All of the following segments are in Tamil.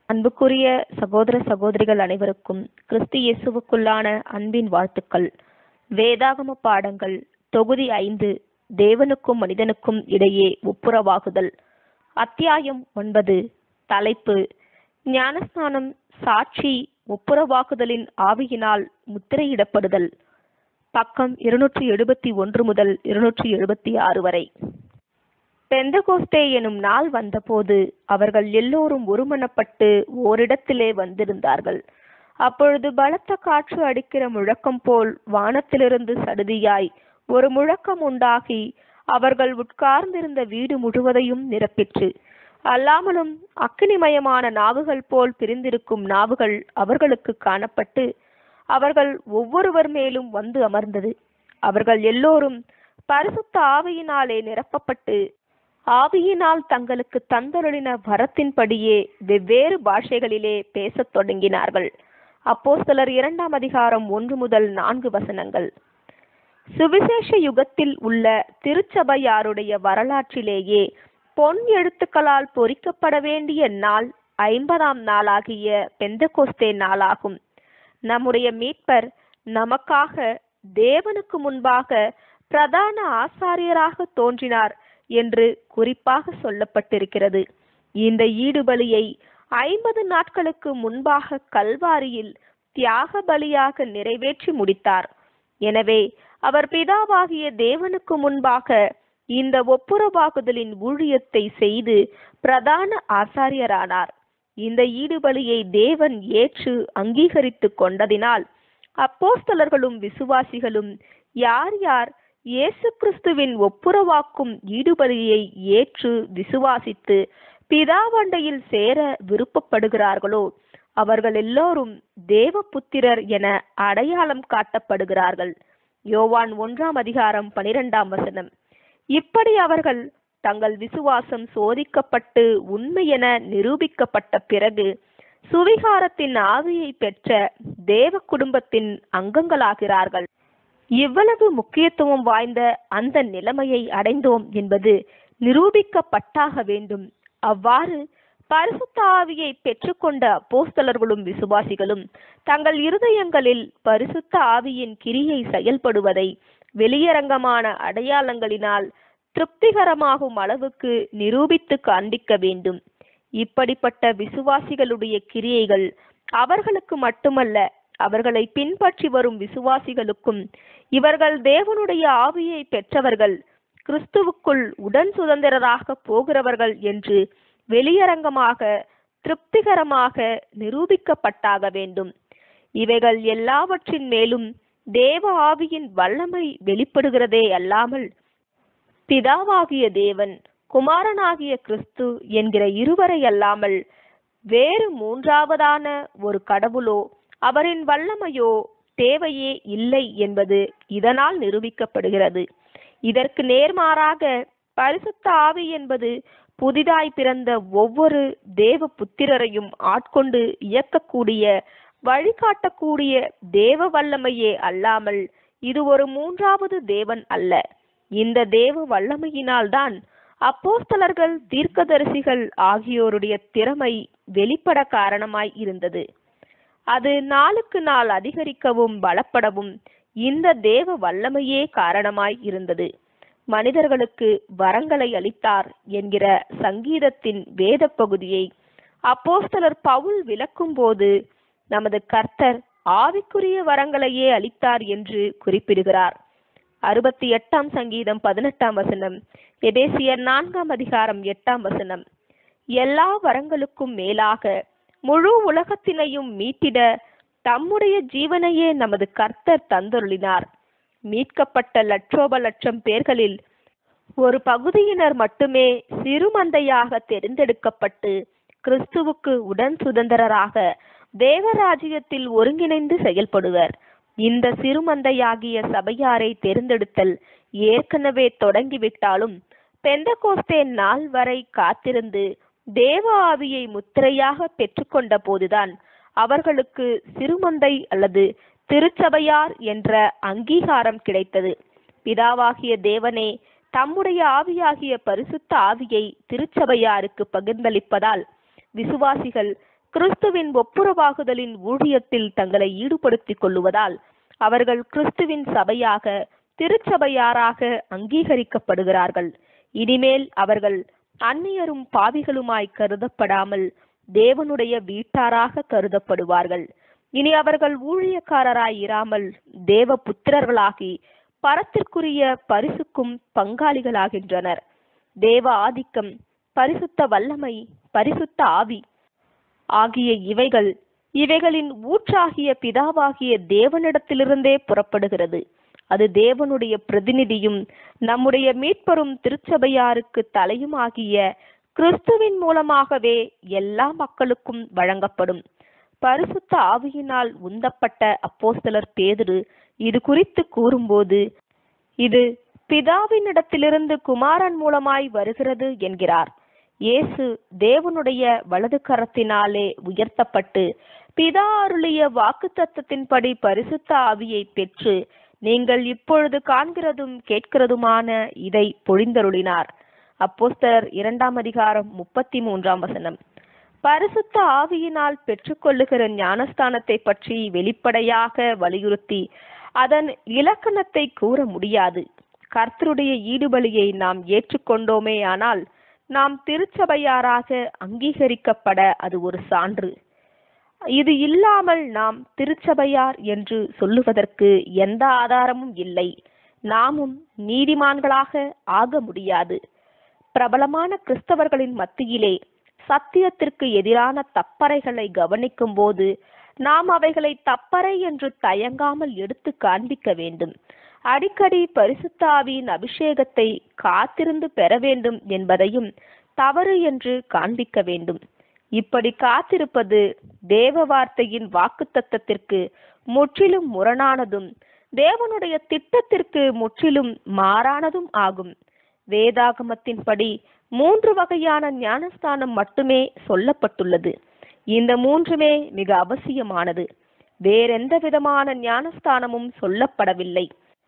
அன்புக்குரிய சகோதர சகோதரிகள் அனைவருக்கும் கிறிஸ்து இயேசுவுக்குள்ளான அன்பின் வாழ்த்துக்கள் வேதாகம பாடங்கள் தொகுதி ஐந்து தேவனுக்கும் மனிதனுக்கும் இடையே ஒப்புரவாகுதல் அத்தியாயம் ஒன்பது தலைப்பு ஞானஸ்நானம் சாட்சி ஒப்புரவாக்குதலின் ஆவியினால் முத்திரையிடப்படுதல் பக்கம் இருநூற்றி எழுபத்தி ஒன்று முதல் இருநூற்றி எழுபத்தி ஆறு வரை பெந்தகோஸ்தே எனும் நாள் வந்தபோது அவர்கள் எல்லோரும் ஒருமனப்பட்டு ஓரிடத்திலே வந்திருந்தார்கள் அப்பொழுது பலத்த காற்று அடிக்கிற முழக்கம் போல் வானத்திலிருந்து சடுதியாய் ஒரு முழக்கம் உண்டாகி அவர்கள் உட்கார்ந்திருந்த வீடு முழுவதையும் நிரப்பிற்று அல்லாமலும் அக்கினிமயமான நாவுகள் போல் பிரிந்திருக்கும் நாவுகள் அவர்களுக்கு காணப்பட்டு அவர்கள் ஒவ்வொருவர் மேலும் வந்து அமர்ந்தது அவர்கள் எல்லோரும் பரிசுத்த ஆவியினாலே நிரப்பப்பட்டு ஆவியினால் தங்களுக்கு தந்தருளின வரத்தின்படியே வெவ்வேறு பாஷைகளிலே பேசத் தொடங்கினார்கள் அப்போஸ்தலர் இரண்டாம் அதிகாரம் ஒன்று முதல் நான்கு வசனங்கள் சுவிசேஷ யுகத்தில் உள்ள திருச்சபையாருடைய வரலாற்றிலேயே பொன் எழுத்துக்களால் பொறிக்கப்பட வேண்டிய நாள் ஐம்பதாம் நாளாகிய பெந்தகோஸ்தே நாளாகும் நம்முடைய மீட்பர் நமக்காக தேவனுக்கு முன்பாக பிரதான ஆசாரியராக தோன்றினார் என்று குறிப்பாக சொல்லப்பட்டிருக்கிறது இந்த ஈடுபலியை ஐம்பது நாட்களுக்கு முன்பாக கல்வாரியில் தியாக பலியாக நிறைவேற்றி முடித்தார் எனவே அவர் பிதாவாகிய தேவனுக்கு முன்பாக இந்த ஒப்புரவாகுதலின் ஊழியத்தை செய்து பிரதான ஆசாரியரானார் இந்த ஈடுபலியை தேவன் ஏற்று அங்கீகரித்து கொண்டதினால் அப்போஸ்தலர்களும் விசுவாசிகளும் யார் யார் இயேசு கிறிஸ்துவின் ஒப்புரவாக்கும் ஈடுபலியை ஏற்று விசுவாசித்து பிதாவண்டையில் சேர விருப்பப்படுகிறார்களோ அவர்கள் எல்லோரும் தேவபுத்திரர் என அடையாளம் காட்டப்படுகிறார்கள் யோவான் ஒன்றாம் அதிகாரம் பனிரெண்டாம் வசனம் இப்படி அவர்கள் தங்கள் விசுவாசம் சோதிக்கப்பட்டு உண்மை என நிரூபிக்கப்பட்ட பிறகு சுவிகாரத்தின் ஆவியை பெற்ற தேவ குடும்பத்தின் அங்கங்களாகிறார்கள் இவ்வளவு முக்கியத்துவம் வாய்ந்த அந்த நிலைமையை அடைந்தோம் என்பது நிரூபிக்கப்பட்டாக வேண்டும் அவ்வாறு பரிசுத்த ஆவியை பெற்றுக்கொண்ட அப்போஸ்தலர்களும் விசுவாசிகளும் தங்கள் இருதயங்களில் பரிசுத்த ஆவியின் கிரியை செயல்படுவதை வெளியரங்கமான அடையாளங்களினால் திருப்திகரமாகும் அளவுக்கு நிரூபித்து காண்பிக்க வேண்டும் இப்படிப்பட்ட விசுவாசிகளுடைய கிரியைகள் அவர்களுக்கு மட்டுமல்ல அவர்களை பின்பற்றி வரும் விசுவாசிகளுக்கும் இவர்கள் தேவனுடைய ஆவியை பெற்றவர்கள் கிறிஸ்துவுக்குள் உடன் சுதந்திரராக போகிறவர்கள் என்று வெளியரங்கமாக திருப்திகரமாக நிரூபிக்கப்பட்டாக வேண்டும் இவைகள் எல்லாவற்றின் மேலும் தேவ ஆவியின் வல்லமை வெளிப்படுகிறதே அல்லாமல் பிதாவாகிய தேவன் குமாரனாகிய கிறிஸ்து என்கிற இருவரை அல்லாமல் வேறு மூன்றாவதான ஒரு கடவுளோ அவரின் வல்லமையோ தேவையே இல்லை என்பது இதனால் நிரூபிக்கப்படுகிறது இதற்கு நேர்மாறாக பரிசுத்த ஆவி என்பது புதிதாய் பிறந்த ஒவ்வொரு தேவ புத்திரரையும் ஆட்கொண்டு இயக்கக்கூடிய வழிகாட்டக்கூடிய தேவ வல்லமையே அல்லாமல் இது ஒரு மூன்றாவது தேவன் அல்ல இந்த தேவ வல்லமையினால்தான் அப்போஸ்தலர்கள் தீர்க்கதரிசிகள் ஆகியோருடைய திறமை வெளிப்பட காரணமாய் இருந்தது அது நாளுக்கு நாள் அதிகரிக்கவும் பலப்படவும் இந்த தேவ வல்லமையே காரணமாய் இருந்தது மனிதர்களுக்கு வரங்களை அளித்தார் என்கிற சங்கீதத்தின் வேத பகுதியை அப்போஸ்தலர் பவுல் விளக்கும் போது நமது கர்த்தர் ஆவிக்குரிய வரங்களையே அளித்தார் என்று குறிப்பிடுகிறார் அறுபத்தி எட்டாம் சங்கீதம் பதினெட்டாம் வசனம் எபேசியர் நான்காம் அதிகாரம் எட்டாம் வசனம் எல்லா வரங்களுக்கும் மேலாக முழு உலகத்தினையும் மீட்டிட தம்முடைய ஜீவனையே நமது கர்த்தர் தந்தருளினார் மீட்கப்பட்ட லட்சோப லட்சம் பேர்களில் ஒரு பகுதியினர் மட்டுமே சிறுமந்தையாக தெரிந்தெடுக்கப்பட்டு கிறிஸ்துவுக்கு உடன் சுதந்திரராக தேவராஜ்யத்தில் ஒருங்கிணைந்து செயல்படுவர் இந்த சிறுமந்தையாகிய சபையாரை தேர்ந்தெடுத்தல் ஏற்கனவே தொடங்கிவிட்டாலும் பெந்தகோஸ்தே நாள் வரை காத்திருந்து தேவ ஆவியை முத்திரையாக பெற்றுக்கொண்ட போதுதான் அவர்களுக்கு சிறுமந்தை அல்லது திருச்சபையார் என்ற அங்கீகாரம் கிடைத்தது பிதாவாகிய தேவனே தம்முடைய ஆவியாகிய பரிசுத்த ஆவியை திருச்சபையாருக்கு பகிர்ந்தளிப்பதால் விசுவாசிகள் கிறிஸ்துவின் ஒப்புரவாகுதலின் ஊழியத்தில் தங்களை ஈடுபடுத்திக் கொள்ளுவதால் அவர்கள் கிறிஸ்துவின் சபையாக திருச்சபையாராக அங்கீகரிக்கப்படுகிறார்கள் இனிமேல் அவர்கள் அந்நியரும் பாவிகளுமாய் கருதப்படாமல் தேவனுடைய வீட்டாராக கருதப்படுவார்கள் இனி அவர்கள் ஊழியக்காரராய் இராமல் தேவ புத்திரர்களாகி பரத்திற்குரிய பரிசுக்கும் பங்காளிகளாகின்றனர் தேவ ஆதிக்கம் பரிசுத்த வல்லமை பரிசுத்த ஆவி ஆகிய இவைகள் இவைகளின் ஊற்றாகிய பிதாவாகிய தேவனிடத்திலிருந்தே புறப்படுகிறது அது தேவனுடைய பிரதிநிதியும் நம்முடைய மீட்பரும் திருச்சபையாருக்கு தலையுமாகிய கிறிஸ்துவின் மூலமாகவே எல்லா மக்களுக்கும் வழங்கப்படும் பரிசுத்த ஆவியினால் உந்தப்பட்ட அப்போஸ்தலர் பேதுரு இது குறித்து கூறும்போது இது பிதாவினிடத்திலிருந்து குமாரன் மூலமாய் வருகிறது என்கிறார் இயேசு தேவனுடைய வலது கரத்தினாலே உயர்த்தப்பட்டு பிதா அருளிய வாக்குத்தத்தத்தின்படி பரிசுத்த ஆவியை பெற்று நீங்கள் இப்பொழுது காண்கிறதும் கேட்கிறதுமான இதை பொழிந்தருளினார் அப்போஸ்தலர் இரண்டாம் அதிகாரம் முப்பத்தி மூன்றாம் வசனம் பரிசுத்த ஆவியினால் பெற்றுக்கொள்ளுகிற ஞானஸ்தானத்தை பற்றி வெளிப்படையாக வலியுறுத்தி அதன் இலக்கணத்தை கூற முடியாது கர்த்தருடைய ஈடுபலியை நாம் ஏற்றுக்கொண்டோமே ஆனால் நாம் திருச்சபையாராக அங்கீகரிக்கப்பட அது ஒரு சான்று இது இல்லாமல் நாம் திருச்சபையார் என்று சொல்லுவதற்கு எந்த ஆதாரமும் இல்லை நாமும் நீதிமான்களாக ஆக முடியாது பிரபலமான கிறிஸ்தவர்களின் மத்தியிலே சத்தியத்திற்கு எதிரான தப்பறைகளை கவனிக்கும் போது நாம் அவைகளை தப்பறை என்று தயங்காமல் எடுத்து காண்பிக்க வேண்டும் அடிக்கடி பரிசுத்த ஆவியின் அபிஷேகத்தை காத்திருந்து பெற வேண்டும் என்பதையும் தவறு என்று காண்பிக்க வேண்டும் இப்படி காத்திருப்பது தேவ வார்த்தையின் வாக்குத்தத்தத்திற்கு முற்றிலும் முரணானதும் தேவனுடைய திட்டத்திற்கு முற்றிலும் மாறானதும் ஆகும் வேதாகமத்தின்படி மூன்று வகையான ஞானஸ்தானம் மட்டுமே சொல்லப்பட்டுள்ளது இந்த மூன்றுமே மிக அவசியமானது வேறெந்த விதமான ஞானஸ்தானமும் சொல்லப்படவில்லை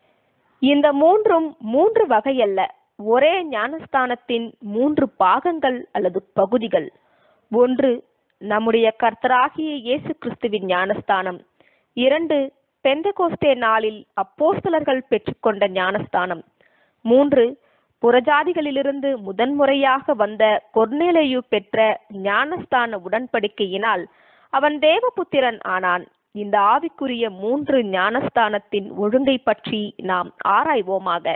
இந்த மூன்றும் மூன்று வகையல்ல ஒரே ஞானஸ்தானத்தின் மூன்று பாகங்கள் அல்லது பகுதிகள் ஒன்று நம்முடைய கர்த்தராகிய இயேசு கிறிஸ்துவின் ஞானஸ்தானம் இரண்டு பெந்தகோஸ்தே நாளில் அப்போஸ்தலர்கள் பெற்றுக்கொண்ட ஞானஸ்தானம் மூன்று புறஜாதிகளிலிருந்து முதன்முறையாக வந்த கொர்நேலேயு பெற்ற ஞானஸ்தான உடன்படிக்கையினால் அவன் தேவபுத்திரன் ஆனான் இந்த ஆவிக்குரிய மூன்று ஞானஸ்தானத்தின் ஒழுங்கை பற்றி நாம் ஆராய்வோமாக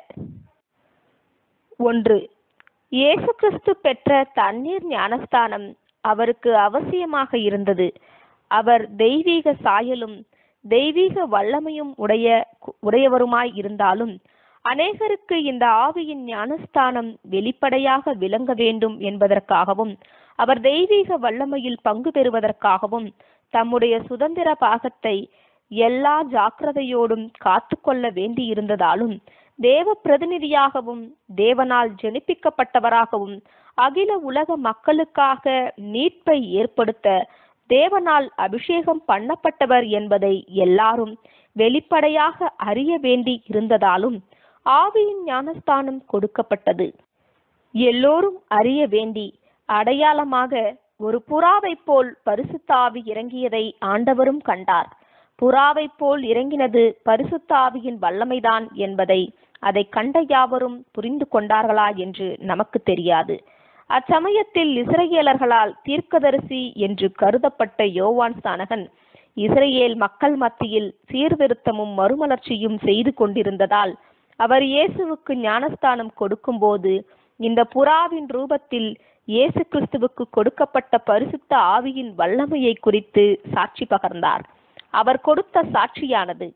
ஒன்று இயேசு கிறிஸ்து பெற்ற தண்ணீர் ஞானஸ்தானம் அவருக்கு அவசியமாக இருந்தது அவர் தெய்வீக சாயலும் தெய்வீக வல்லமையும் உடைய உடையவருமாய் இருந்தாலும் அநேகருக்கு இந்த ஆவியின் ஞானஸ்தானம் வெளிப்படையாக விளங்க வேண்டும் என்பதற்காகவும் அவர் தெய்வீக வல்லமையில் பங்கு பெறுவதற்காகவும் தம்முடைய சுதந்திர பாகத்தை எல்லா ஜாக்கிரதையோடும் காத்துக்கொள்ள வேண்டியிருந்ததாலும் தேவ பிரதிநிதியாகவும் தேவனால் ஜெனிப்பிக்கப்பட்டவராகவும் அகில உலக மக்களுக்காக மீட்பை ஏற்படுத்த தேவனால் அபிஷேகம் பண்ணப்பட்டவர் என்பதை எல்லாரும் வெளிப்படையாக அறிய வேண்டி இருந்ததாலும் ஆவியின் ஞானஸ்தானம் கொடுக்கப்பட்டது எல்லோரும் அறிய வேண்டி அடையாளமாக ஒரு புறாவைப் போல் பரிசுத்த ஆவி இறங்கியதை ஆண்டவரும் கண்டார் புறாவைப் போல் இறங்கினது பரிசுத்த ஆவியின் வல்லமைதான் என்பதை அதை கண்ட யாவரும் புரிந்து கொண்டார்களா என்று நமக்கு தெரியாது அச்சமயத்தில் இஸ்ரேலர்களால் தீர்க்கதரிசி என்று கருதப்பட்ட யோவான் ஸ்தானகன் இஸ்ரேல் மக்கள் மத்தியில் சீர்திருத்தமும் மறுமலர்ச்சியும் செய்து கொண்டிருந்ததால் அவர் இயேசுவுக்கு ஞானஸ்தானம் கொடுக்கும்போது இந்த புறாவின் ரூபத்தில் இயேசு கிறிஸ்துவுக்கு கொடுக்கப்பட்ட பரிசுத்த ஆவியின் வல்லமையை குறித்து சாட்சி பகர்ந்தார் அவர் கொடுத்த சாட்சியானது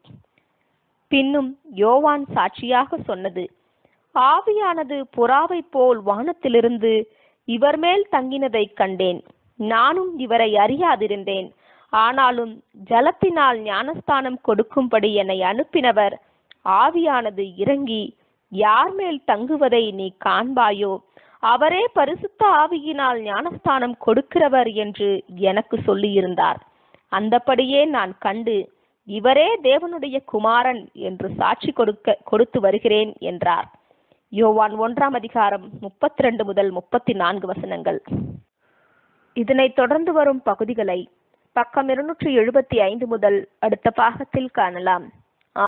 பின்னும் யோவான் சாட்சியாக சொன்னது ஆவியானது புறாவைப் போல் வானத்திலிருந்து இவர் மேல் தங்கினதைக் கண்டேன் நானும் இவரை அறியாதிருந்தேன் ஆனாலும் ஜலத்தினால் ஞானஸ்தானம் கொடுக்கும்படி என்னை அனுப்பினவர் ஆவியானது இறங்கி யார் மேல் தங்குவதை நீ காண்பாயோ அவரே பரிசுத்த ஆவியினால் ஞானஸ்தானம் கொடுக்கிறவர் என்று எனக்கு சொல்லியிருந்தார் அந்தபடியே நான் கண்டு இவரே தேவனுடைய குமாரன் என்று சாட்சி கொடுக்க கொடுத்து வருகிறேன் என்றார் யோவான் ஒன்றாம் அதிகாரம் முப்பத்தி ரெண்டு முதல் முப்பத்தி நான்கு வசனங்கள் இதனைத் தொடர்ந்து வரும் பகுதிகளை பக்கம் இருநூற்றி எழுபத்தி ஐந்து முதல் அடுத்த பாகத்தில் காணலாம்